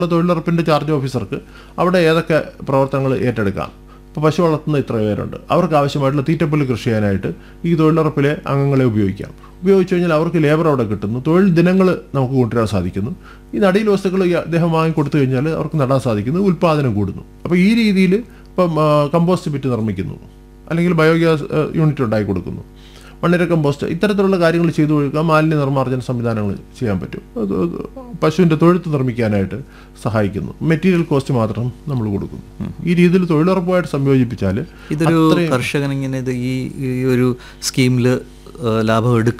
തൊഴിലുറപ്പിൻ്റെ charge ഓഫീസർക്ക് അവിടെ ഏതൊക്കെ പ്രവർത്തനങ്ങൾ ഏറ്റെടുക്കാം ഇപ്പോൾ പശു വളർത്തുന്ന ഇത്ര പേരുണ്ട് അവർക്ക് ആവശ്യമായിട്ടുള്ള തീറ്റപ്പുല്ല് കൃഷി ചെയ്യാനായിട്ട് ഈ തൊഴിലുറപ്പിലെ അംഗങ്ങളെ ഉപയോഗിക്കാം ഉപയോഗിച്ച് കഴിഞ്ഞാൽ അവർക്ക് ലേബർ അവിടെ കിട്ടുന്നു തൊഴിൽ ദിനങ്ങൾ നമുക്ക് കൊണ്ടുവരാൻ സാധിക്കുന്നു ഈ നടീൽ വസ്തുക്കൾ ഈ അദ്ദേഹം വാങ്ങി കൊടുത്തു കഴിഞ്ഞാൽ അവർക്ക് നടാൻ സാധിക്കുന്നു ഉൽപ്പാദനം കൂടുന്നു അപ്പോൾ ഈ രീതിയിൽ ഇപ്പം ആ, കമ്പോസ്റ്റ് പിറ്റ് നിർമ്മിക്കുന്നു അല്ലെങ്കിൽ ബയോഗ്യാസ് ആ, യൂണിറ്റ് ഉണ്ടാക്കി കൊടുക്കുന്നു മണ്ണിര കമ്പോസ്റ്റ് ഇത്തരത്തിലുള്ള കാര്യങ്ങൾ ചെയ്തു കൊടുക്കുക മാലിന്യ നിർമ്മാർജ്ജന സംവിധാനങ്ങൾ ചെയ്യാൻ പറ്റും അത് അത് പശുവിൻ്റെ തൊഴുത്ത് നിർമ്മിക്കാനായിട്ട് സഹായിക്കുന്നു മെറ്റീരിയൽ കോസ്റ്റ് മാത്രം നമ്മൾ കൊടുക്കുന്നു ഈ രീതിയിൽ തൊഴിലുറപ്പുമായിട്ട് സംയോജിപ്പിച്ചാൽ ഇതൊരു കർഷകൻ ഇങ്ങനെ ഇത് ഈ ഈ ഒരു സ്കീമിൽ ലാഭം എടുക്കും